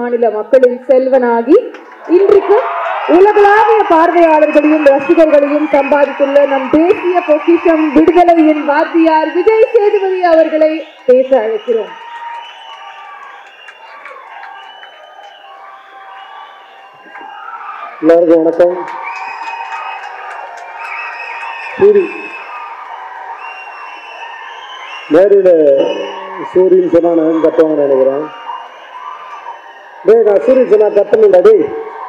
மாநில மக்களின் செல்வனாகி இன்றைக்கு உலகளாவிய பார்வையாளர்களையும் ரசிகர்களையும் சம்பாதித்துள்ள நம் தேசிய பொக்கிஷம் விடுதலையின் வாத்தியார் விஜய் சேதுபதி அவர்களை பேச அழைக்கிறோம் எல்லாருக்கும் வணக்கம் சூரி மேரியில் சூரியன் சொன்னா நான் கட்டுவாங்கன்னு நினைக்கிறேன் டேய் நான் சூரியன் சொன்னா கட்டணும்டா டேய்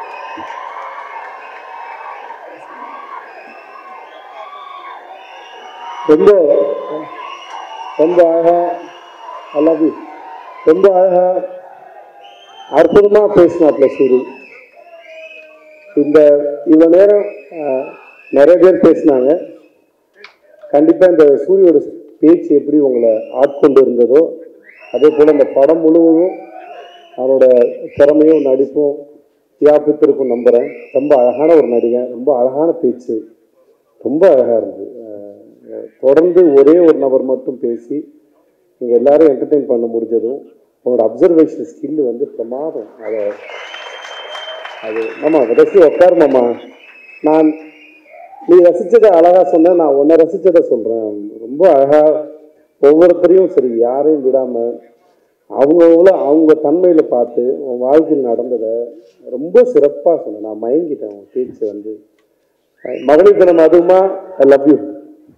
ரொம்ப ரொம்ப அழகா ஐ லவ் யூ ரொம்ப அழகா அற்புதமா பேசினாப்ல சூரி இந்த இவ்வளோ நேரம் அஹ், நிறைய பேர் பேசினாங்க கண்டிப்பாக இந்த சூரியோட பேச்சு எப்படி உங்களை ஆட்கொண்டு இருந்ததோ அதே போல் இந்த படம் முழுவதும் அவரோட திறமையும் நடிப்பும் வியாபித்திருக்கும் நம்புகிறேன் ரொம்ப அழகான ஒரு நடிகன் ரொம்ப அழகான பேச்சு ரொம்ப அழகாக இருந்தது அஹ், தொடர்ந்து ஒரே ஒரு நபர் மட்டும் பேசி நீங்கள் எல்லாரும் என்டர்டெயின் பண்ண முடிஞ்சதும் உங்களோட அப்சர்வேஷன் ஸ்கில் வந்து பிரமாதம் அதை அது மாமா ரசி உட்காரு மாமா நான் நீ ரசிச்சதை அழகா சொன்ன நான் உன்னை ரசிச்சதை சொல்றேன் ரொம்ப அழகா ஒவ்வொருத்தரையும் சரி யாரையும் விடாம அவங்கவுங்கள அவங்க தன்மையில பார்த்து உன் வாழ்க்கையில் நடந்ததை ரொம்ப சிறப்பா சொன்ன நான் மயங்கிட்டேன் உன் பேச்சு வந்து அஹ் மகளிர் தினம் அதுவுமா ஐ லவ் யூ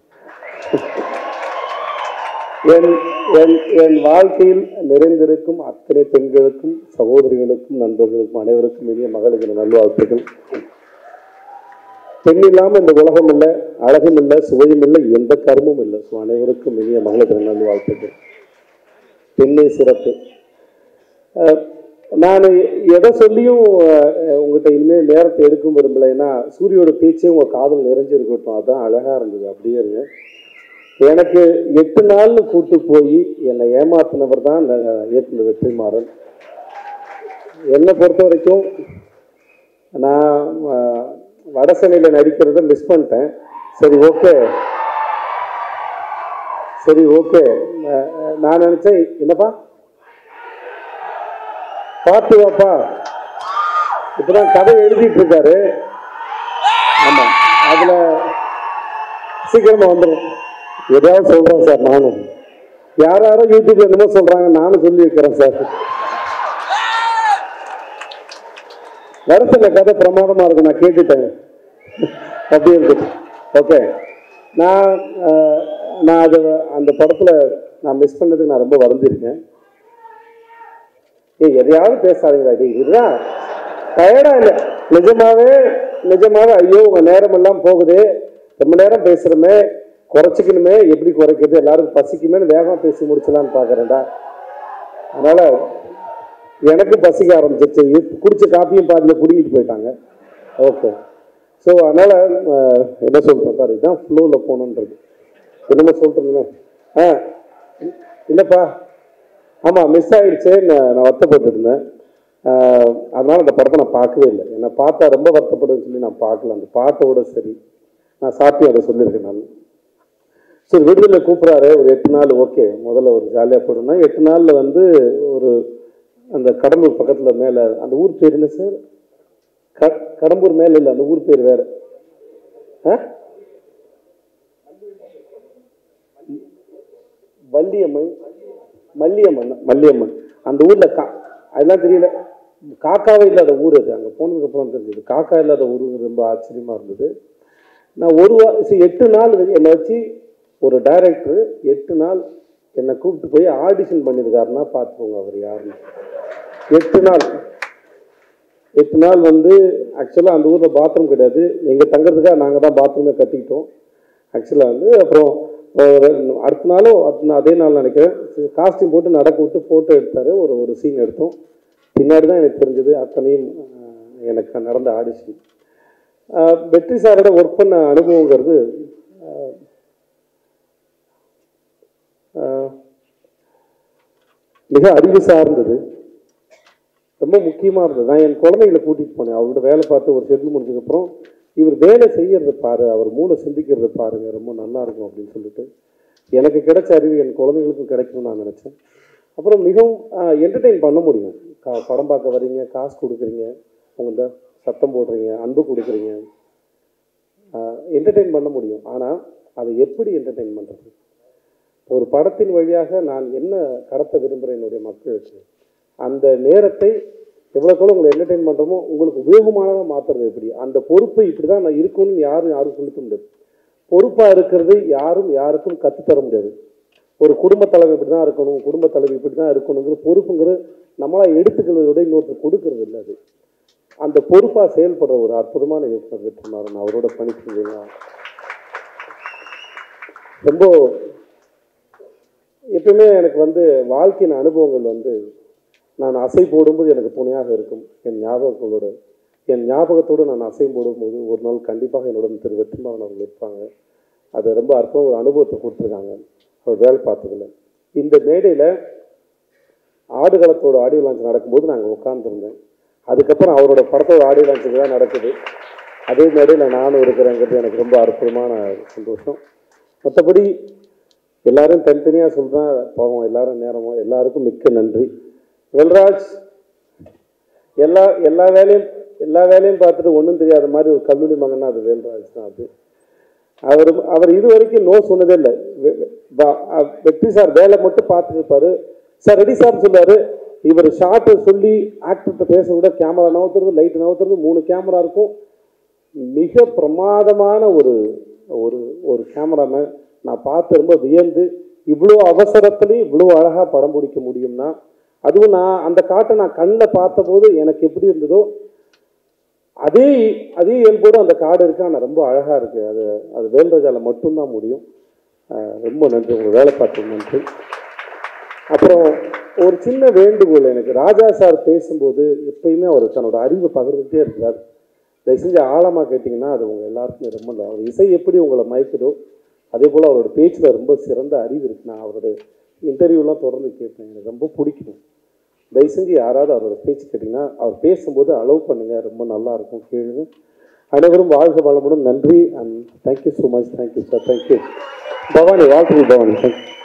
என் என் என் வாழ்க்கையில் நிறைந்திருக்கும் அத்தனை பெண்களுக்கும் சகோதரிகளுக்கும் நண்பர்களுக்கும் அனைவருக்கும் இனிய மகளிர் தின நல்வாழ்த்துக்கள் பெண் இல்லாம இந்த உலகம் இல்லை அழகும் இல்லை சுவையும் இல்லை எந்த கருமும் இல்லை ஸோ அனைவருக்கும் இனிய மகளிர் தின நல்வாழ்த்துக்கள் பெண்ணே சிறப்பு அஹ், நான் எதை சொல்லியும் அஹ், உங்ககிட்ட இனிமேல் நேரத்தை எடுக்கும் விரும்பல ஏன்னா சூரியோட பேச்சே உங்க காதல் நிறைஞ்சிருக்கட்டும் அதான் அழகா இருந்தது அப்படியே இருங்க எனக்கு எட்டு நாள்னு கூட்டு போய் என்னை ஏமாத்தினவர் தான் இந்த இயக்குனர் வெற்றிமாறன் என்னை பொறுத்த வரைக்கும் நான் அஹ், வடசென்னையில் நடிக்கிறத மிஸ் பண்ணிட்டேன் சரி ஓகே சரி ஓகே நான் நினைச்சேன் என்னப்பா பார்த்து வாப்பா இப்பதான் கதை எழுதிட்டு இருக்காரு ஆமா அதுல சீக்கிரமா வந்துடும் எதாவது சொல்றேன் சார் நானும் யார் யாரோ யூடியூப்ல என்னமோ சொல்றாங்க நானும் சொல்லி வைக்கிறேன் சார் வருஷத்துல கதை பிரமாதமா இருக்கும் நான் கேட்டுட்டேன் அப்படி இருக்கு ஓகே நான் அஹ், நான் அது அந்த படத்துல நான் மிஸ் பண்ணதுக்கு நான் ரொம்ப வருந்திருக்கேன் ஏய் எதையாவது பேசாதீங்களா டி இதுதான் டயர்டா இல்லை நிஜமாவே நிஜமாவே ஐயோ உங்க நேரம் எல்லாம் போகுது ரொம்ப நேரம் பேசுறோமே குறைச்சிக்கணுமே எப்படி குறைக்கிறது எல்லாருக்கும் பசிக்குமேன்னு வேகமா பேசி முடிச்சலான்னு பாக்குறேன்டா அதனால எனக்கு பசிக்க ஆரம்பிச்சிருச்சு இது குடிச்ச காப்பியும் பாதியில் குடிக்கிட்டு போயிட்டாங்க ஓகே ஸோ அதனால அஹ், என்ன சொல்றேன் பாரு இதுதான் ஃப்ளோவில் போகணுன்றது என்னமோ சொல்றீங்களே ஆ இல்லைப்பா ஆமாம் மிஸ் ஆயிடுச்சு நான் நான் வருத்தப்பட்டு இருந்தேன் ஆஹ் அதனால அந்த படத்தை நான் பார்க்கவே இல்லை என்னை பார்த்தா ரொம்ப வருத்தப்படுன்னு சொல்லி நான் பார்க்கல அந்த பாட்டோட சரி நான் சாப்பிட்டு அதை சொல்லியிருக்கேன் நான் சரி விடுதலை கூப்பிட்றாரு ஒரு எட்டு நாள் ஓகே முதல்ல ஒரு ஜாலியாக போடுனா எட்டு நாளில் வந்து ஒரு அந்த கடம்பூர் பக்கத்தில் மேலே அந்த ஊர் பேர் என்ன சார் க கடம்பூர் மேலே இல்லை அந்த ஊர் பேர் வேறு ஆ வள்ளியம்மன் மல்லியம்மன் மல்லியம்மன் அந்த ஊரில் கா அதெல்லாம் தெரியல காக்காவே இல்லாத ஊர் அது அங்கே போனதுக்கு அப்புறம் தெரிஞ்சது காக்கா இல்லாத ஊர் ரொம்ப ஆச்சரியமா இருந்தது நான் ஒரு வா சரி, எட்டு நாள் வந்து என்னை வச்சு ஒரு டைரக்டர் எட்டு நாள் என்னை கூப்பிட்டு போய் ஆடிஷன் பண்ணியிருக்காருன்னா பார்த்துக்கோங்க அவர் யாருன்னு எட்டு நாள் எட்டு நாள் வந்து ஆக்சுவலாக அந்த ஊரில் பாத்ரூம் கிடையாது எங்கள் தங்குறதுக்காக நாங்கள் தான் பாத்ரூமே கட்டிக்கிட்டோம் ஆக்சுவலாக வந்து அப்புறம் ஒரு அடுத்த நாளும் அடுத்த நாள் அதே நாள் நினைக்கிறேன் காஸ்டியூம் போட்டு நடக்க விட்டு ஃபோட்டோ எடுத்தார் ஒரு ஒரு சீன் எடுத்தோம் பின்னாடி தான் எனக்கு தெரிஞ்சது அத்தனையும் ஆஹ், எனக்கு நடந்த ஆடிஷன் வெற்றி சாரோட ஒர்க் பண்ண அனுபவங்கிறது ஆஹ், ஆஹ், மிக அறிவு சார்ந்தது ரொம்ப முக்கியமாக இருந்தது நான் என் குழந்தைகளை கூட்டிகிட்டு போனேன் அவரோட வேலை பார்த்து ஒரு ஷெட்யூல் முடிஞ்சதுக்கப்புறம் இவர் வேலை செய்யறத பாரு அவர் மூளை சிந்திக்கிறத பாருங்க ரொம்ப நல்லா இருக்கும் அப்படின்னு சொல்லிட்டு எனக்கு கிடைச்ச அறிவு என் குழந்தைகளுக்கும் கிடைக்கும்னு நான் நினச்சேன் அப்புறம் மிகவும் என்டர்டெயின் பண்ண முடியும் கா படம் பார்க்க வர்றீங்க காசு கொடுக்குறீங்க உங்க இந்த சத்தம் போடுறீங்க அன்பு கொடுக்குறீங்க என்டர்டெயின் பண்ண முடியும் ஆனால் அதை எப்படி என்டர்டெயின் பண்ணுறது ஒரு படத்தின் வழியாக நான் என்ன கடத்த விரும்புகிறேன் என்னுடைய மக்களுக்கு அந்த நேரத்தை எவ்வளோக்கெவ்வளோ உங்களை என்டர்டெயின் பண்ணுறோமோ உங்களுக்கு உபயோகமானதாக மாற்றுறது எப்படி அந்த பொறுப்பு இப்படி தான் நான் இருக்கணும்னு யாரும் யாரும் சொல்லிக்க முடியாது பொறுப்பாக இருக்கிறது யாரும் யாருக்கும் கற்றுத்தர முடியாது ஒரு குடும்ப தலைவி இப்படி தான் இருக்கணும் குடும்ப தலைவி இப்படி தான் இருக்கணுங்கிற பொறுப்புங்கிறது நம்மளாக எடுத்துக்கிறத விட இன்னொருத்தர் கொடுக்கறது இல்லை அது அந்த பொறுப்பாக செயல்படுற ஒரு அற்புதமான இயக்குனர் வெற்றிமாறன் அவரோட பணி செஞ்சீங்க ரொம்ப எப்பயுமே எனக்கு வந்து வாழ்க்கையின் அனுபவங்கள் வந்து நான் அசை போடும்போது எனக்கு துணையாக இருக்கும் என் ஞாபகங்களோட என் ஞாபகத்தோடு நான் அசை போடும்போது ஒரு நாள் கண்டிப்பாக என்னுடன் திரு வெற்றிமாறன் அவர்கள் இருப்பாங்க அது ரொம்ப அற்புதம் ஒரு அனுபவத்தை கொடுத்துருக்காங்க அவர் வேலை பார்த்ததில்ல இந்த மேடையில் ஆடுகளத்தோட ஆடியோ லான்ச் நடக்கும்போது நாங்கள் உட்காந்துருந்தேன் அதுக்கப்புறம் அவரோட படத்தோட ஆடியோ லான்ச்சுக்கு தான் நடக்குது அதே மேடையில் நானும் இருக்கிறேங்கிறது எனக்கு ரொம்ப அற்புதமான சந்தோஷம் மற்றபடி எல்லாரும் தனித்தனியாக சொல்கிறேன் போவோம் எல்லாரும் நேரமோ எல்லாருக்கும் மிக்க நன்றி வெல்ராஜ் எல்லா எல்லா வேலையும் எல்லா வேலையும் பார்த்துட்டு ஒன்றும் தெரியாத மாதிரி ஒரு கல்லூரி மகன்னா அது வேல்ராஜ் தான் அது அவர் அவர் இது வரைக்கும் நோ சொன்னதே இல்லை வெ- வெ- பா- அ- வெற்றி சார் வேலை மட்டும் பார்த்துட்டு இருப்பாரு சார் ரெடி சார் சொல்லுவாரு இவர் ஷார்ட்டை சொல்லி ஆக்டர்கிட்ட பேச விட கேமரா நவுத்துறது லைட் நவுத்துறது மூணு கேமரா இருக்கும் மிக பிரமாதமான ஒரு ஒரு ஒரு கேமராமேன் நான் பார்த்து ரொம்ப வியந்து இவ்வளோ அவசரத்துலேயும் இவ்வளோ அழகாக படம் பிடிக்க முடியும்னா அதுவும் நான் அந்த காட்டை நான் கண்ணில் பார்த்தபோது எனக்கு எப்படி இருந்ததோ அதே அதே இயல்போடு அந்த காடு இருக்கு ஆனால் ரொம்ப அழகாக இருக்குது அது அது வேல்ராஜால மட்டும்தான் முடியும் அஹ் ரொம்ப நன்றி உங்கள் வேலை பார்த்து நன்றி அப்புறம் ஒரு சின்ன வேண்டுகோள் எனக்கு ராஜா சார் பேசும்போது எப்பயுமே அவர் தன்னோட அறிவை பகிர்ந்துட்டே இருக்கிறார் தயவு செஞ்சு ஆழமாக கேட்டிங்கன்னா அது உங்கள் எல்லாருக்குமே ரொம்ப நல்லது. அவர் இசை எப்படி உங்களை மயக்குதோ அதே போல் அவரோட பேச்சில் ரொம்ப சிறந்த அறிவு இருக்கு நான் அவரோட இன்டர்வியூலாம் தொடர்ந்து கேட்பேன் எனக்கு ரொம்ப பிடிக்கும் தயவு செஞ்சு யாராவது அவரோட பேச்சு கேட்டிங்கன்னா அவர் பேசும்போது அலோவ் பண்ணுங்கள் ரொம்ப நல்லா இருக்கும் கேளுங்க அனைவரும் வாழ்க வளமுடன் நன்றி and thank you so much thank you sir thank you Bhavani வாழ்த்துக்கள் பவானி தேங்க்யூ